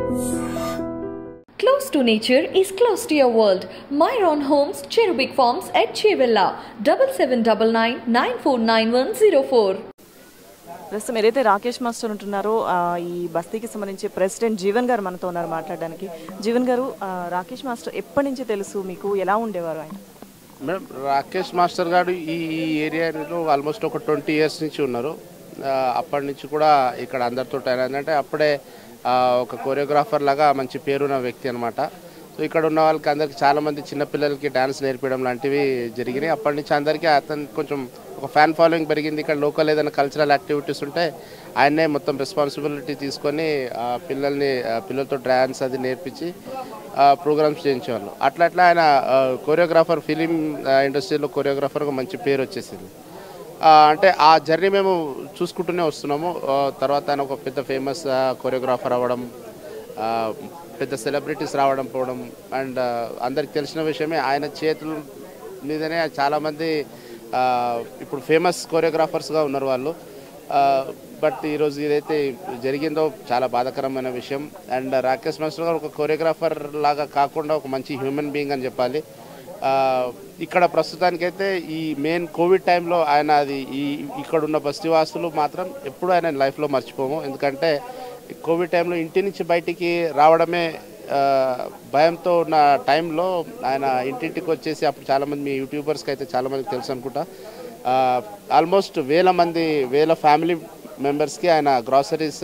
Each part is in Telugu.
Close to nature is close to your world. Myron Homes, Cherubic Farms at Chevilla, 7799 949104. ప్రస్తుతం ఏదైతే రాకేష్ మాస్టర్ ఉంటున్నారో ఆ, ఈ బస్తీకి సంబంధించి ప్రెసిడెంట్ జీవన్ గారు మనతో ఉన్నారు మాట్లాడడానికి జీవన్ గారు ఆ, రాకేష్ మాస్టర్ ఎప్పటి నుంచి తెలుసు మీకు ఎలా ఉండేవారు ఆయన మేడం రాకేష్ మాస్టర్ గారు ఈ ఈ ఏరియాలో ఆల్మోస్ట్ ఒక ట్వంటీ ఇయర్స్ నుంచి ఉన్నారు ఆ, అప్పటి నుంచి కూడా ఇక్కడ అందరితో ఏంటంటే అప్పుడే ఆ, ఒక కొరియోగ్రాఫర్ లాగా మంచి పేరున్న వ్యక్తి అనమాట సో ఇక్కడ ఉన్న వాళ్ళకి అందరికి చాలా మంది చిన్నపిల్లలకి డ్యాన్స్ నేర్పించడం లాంటివి జరిగినాయి అప్పటి నుంచి అందరికీ అతను కొంచెం ఒక ఫ్యాన్ ఫాలోయింగ్ పెరిగింది ఇక్కడ లోకల్ ఏదైనా కల్చరల్ యాక్టివిటీస్ ఉంటే ఆయనే మొత్తం రెస్పాన్సిబిలిటీ తీసుకొని ఆ, పిల్లల్ని ఆ, పిల్లలతో డ్యాన్స్ అది నేర్పించి ప్రోగ్రామ్స్ చేయించేవాళ్ళు అట్లా అట్లా ఆయన కొరియోగ్రాఫర్ ఫిలిం ఇండస్ట్రీలో కొరియోగ్రాఫర్గా మంచి పేరు వచ్చేసింది ఆ, అంటే ఆ జర్నీ మేము చూసుకుంటూనే వస్తున్నాము ఆ, తర్వాత ఆయన ఒక పెద్ద ఫేమస్ కొరియోగ్రాఫర్ అవ్వడం ఆ, పెద్ద సెలబ్రిటీస్ రావడం పోవడం అండ్ అందరికి తెలిసిన విషయమే ఆయన చేతుల మీదనే చాలామంది ఆ, ఇప్పుడు ఫేమస్ కొరియోగ్రాఫర్స్గా ఉన్నారు వాళ్ళు బట్ ఈరోజు ఏదైతే జరిగిందో చాలా బాధాకరమైన విషయం అండ్ రాకేష్ మాస్టర్ గారు ఒక కొరియోగ్రాఫర్ లాగా కాకుండా ఒక మంచి హ్యూమన్ బీయింగ్ అని చెప్పాలి ఆ, ఇక్కడ ప్రస్తుతానికైతే ఈ మెయిన్ కోవిడ్ టైంలో ఆయన అది ఈ ఇక్కడ ఉన్న బస్తీవాసులు మాత్రం ఎప్పుడు ఆయన లైఫ్లో మర్చిపోము ఎందుకంటే ఈ కోవిడ్ టైంలో ఇంటి నుంచి బయటికి రావడమే ఆ, భయంతో ఉన్న టైంలో ఆయన ఇంటింటికి వచ్చేసి అప్పుడు చాలామంది మీ యూట్యూబర్స్కి అయితే చాలామందికి తెలుసు అనుకుంటా ఆల్మోస్ట్ వేల మంది వేల ఫ్యామిలీ మెంబర్స్కి ఆయన గ్రాసరీస్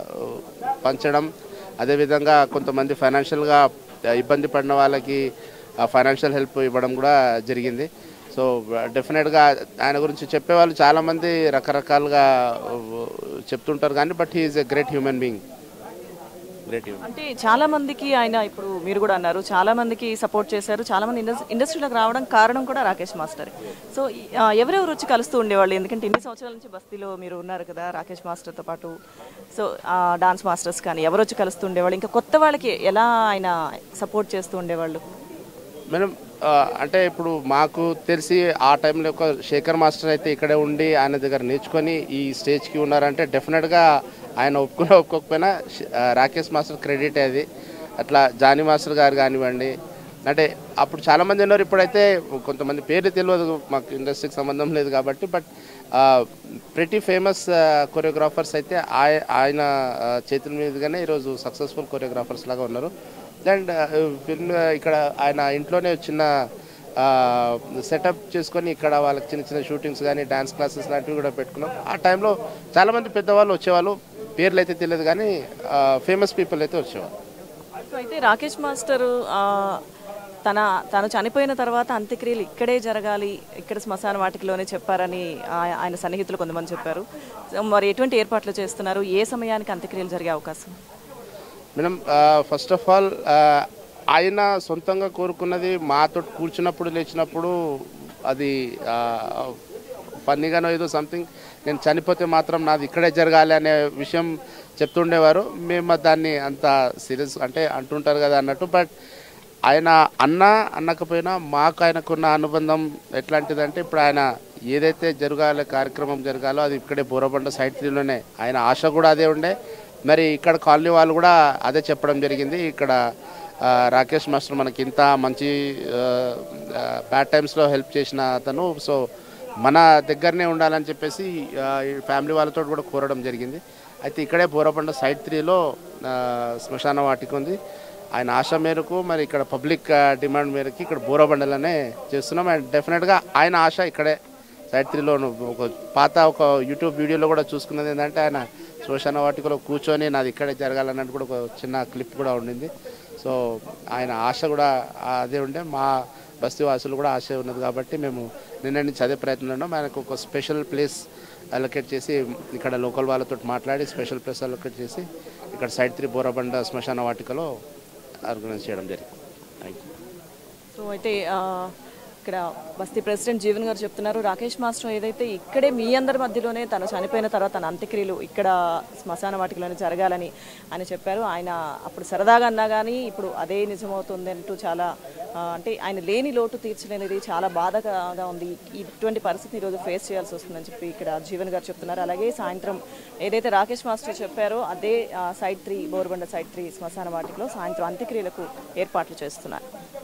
పంచడం అదేవిధంగా కొంతమంది ఫైనాన్షియల్గా ఇబ్బంది పడిన వాళ్ళకి ఫైనాన్షియల్ హెల్ప్ ఇవ్వడం కూడా జరిగింది సో డెఫినెట్గా ఆయన గురించి చెప్పేవాళ్ళు చాలామంది రకరకాలుగా ఆ, చెప్తుంటారు కానీ but he is a great human being great human అంటే చాలా మందికి ఆయన ఇప్పుడు మీరు కూడా అన్నారు చాలా మందికి సపోర్ట్ చేశారు చాలా మంది ఇండస్ ఇండస్ట్రీలోకి రావడం కారణం కూడా రాకేష్ మాస్టర్ సో ఈ- ఆ, ఎవరెవరు వచ్చి కలుస్తూ ఉండేవాళ్ళు ఎందుకంటే ఇన్ని సంవత్సరాల నుంచి బస్తీలో మీరు ఉన్నారు కదా రాకేష్ మాస్టర్తో పాటు సో డాన్స్ మాస్టర్స్ కానీ ఎవరు వచ్చి కలుస్తూ ఉండేవాళ్ళు ఇంకా కొత్త వాళ్ళకి ఎలా ఆయన సపోర్ట్ చేస్తూ ఉండేవాళ్ళు మేడం ఆ, అంటే ఇప్పుడు మాకు తెలిసి ఆ టైంలో ఒక శేఖర్ మాస్టర్ అయితే ఇక్కడే ఉండి ఆయన దగ్గర నేర్చుకొని ఈ స్టేజ్కి ఉన్నారంటే డెఫినెట్గా ఆయన ఒప్పుకున్నా ఒప్పుకోకపోయినా శ- ఆ, రాకేష్ మాస్టర్ క్రెడిట్ అది అట్లా జానీ మాస్టర్ గారు కానివ్వండి అంటే అప్పుడు చాలామంది ఉన్నారు ఇప్పుడైతే కొంతమంది పేర్లు తెలియదు మాకు ఇండస్ట్రీకి సంబంధం లేదు కాబట్టి బట్ ప్రతి ఫేమస్ కొరియోగ్రాఫర్స్ అయితే ఆయ- ఆయన ఆ, చేతుల మీదుగానే ఈరోజు సక్సెస్ఫుల్ కొరియోగ్రాఫర్స్ లాగా ఉన్నారు అండ్ ఫిల్మ్ ఇక్కడ ఆయన ఇంట్లోనే చిన్న సెటప్ చేసుకొని ఇక్కడ వాళ్ళకి చిన్న చిన్న షూటింగ్స్ కానీ డ్యాన్స్ క్లాసెస్ లాంటివి కూడా పెట్టుకున్నాం ఆ టైంలో చాలామంది పెద్దవాళ్ళు వచ్చేవాళ్ళు పేర్లు అయితే తెలియదు కానీ ఫేమస్ పీపుల్ అయితే వచ్చేవాళ్ళు సో అయితే రాకేష్ మాస్టర్ ఆ, తన తను చనిపోయిన తర్వాత అంత్యక్రియలు ఇక్కడే జరగాలి ఇక్కడ శ్మశాన వాటికలోనే చెప్పారని ఆ- ఆయన సన్నిహితులు కొంతమంది చెప్పారు సో మరి ఎటువంటి ఏర్పాట్లు చేస్తున్నారు ఏ సమయానికి అంత్యక్రియలు జరిగే అవకాశం మేడం ఫస్ట్ ఆఫ్ ఆల్ ఆయన సొంతంగా కోరుకున్నది మాతో కూర్చున్నప్పుడు లేచినప్పుడు అది ఫన్నీగానో ఏదో సంథింగ్ నేను చనిపోతే మాత్రం నాది ఇక్కడే జరగాలి అనే విషయం చెప్తుండేవారు మేము దాన్ని అంత సీరియస్ అంటే అంటుంటారు కదా అన్నట్టు బట్ ఆయన అన్నా అనకపోయినా మాకు ఆయనకున్న అనుబంధం ఎట్లాంటిదంటే ఇప్పుడు ఆయన ఏదైతే జరగాలి కార్యక్రమం జరగాలో అది ఇక్కడే బోరబండ సైడ్ త్రీలోనే ఆయన ఆశ కూడా అదే ఉండే మరి ఇక్కడ కాలనీ వాళ్ళు కూడా అదే చెప్పడం జరిగింది ఇక్కడ ఆ, రాకేష్ మాస్టర్ మనకి ఇంత మంచి బ్యాడ్ టైమ్స్లో హెల్ప్ చేసిన అతను సో మన దగ్గరనే ఉండాలని చెప్పేసి ఆ, ఈ ఫ్యామిలీ వాళ్ళతో కూడా కోరడం జరిగింది అయితే ఇక్కడే బోరబండ సైడ్ త్రీలో శ్మశాన వాటిక ఉంది ఆయన ఆశ మేరకు మరి ఇక్కడ పబ్లిక్ డిమాండ్ మేరకు ఇక్కడ బోరబండలోనే చేస్తున్నాం అండ్ డెఫినెట్గా ఆయన ఆశ ఇక్కడే సైడ్ త్రీలో ఒక పాత ఒక యూట్యూబ్ వీడియోలో కూడా చూసుకున్నది ఏంటంటే ఆయన శ్మశాన వాటికలో కూర్చొని నాది ఇక్కడే జరగాలన్నట్టు కూడా ఒక చిన్న క్లిప్ కూడా ఉండింది సో ఆయన ఆశ కూడా అదే ఉండే మా బస్తీ వాసులు కూడా ఆశ ఉన్నది కాబట్టి మేము నిన్న నుంచి అదే ప్రయత్నంలో ఉన్నాం ఆయనకు ఒక స్పెషల్ ప్లేస్ అలొకేట్ చేసి ఇక్కడ లోకల్ వాళ్ళతో మాట్లాడి స్పెషల్ ప్లేస్ అలొకేట్ చేసి ఇక్కడ సైడ్ త్రీ బోరబండ శ్మశాన వాటికలో ఆర్గనైజ్ చేయడం జరిగింది థ్యాంక్ యూ సో అయితే ఆ, ఇక్కడ బస్తీ ప్రెసిడెంట్ జీవన్ గారు చెప్తున్నారు రాకేష్ మాస్టర్ ఏదైతే ఇక్కడే మీ అందరి మధ్యలోనే తను చనిపోయిన తర్వాత తన అంత్యక్రియలు ఇక్కడ శ్మశాన వాటికలోనే జరగాలని ఆయన చెప్పారు ఆయన అప్పుడు సరదాగా అన్నా కానీ ఇప్పుడు అదే నిజమవుతుంది అంటూ చాలా ఆ, అంటే ఆయన లేని లోటు తీర్చలేనిది చాలా బాధగా ఉంది ఇటువంటి పరిస్థితిని ఈరోజు ఫేస్ చేయాల్సి వస్తుందని చెప్పి ఇక్కడ జీవన్ గారు చెప్తున్నారు అలాగే సాయంత్రం ఏదైతే రాకేష్ మాస్టర్ చెప్పారో అదే ఆ, side three Borabanda side three శ్మశాన వాటికలో సాయంత్రం అంత్యక్రియలకు ఏర్పాట్లు చేస్తున్నారు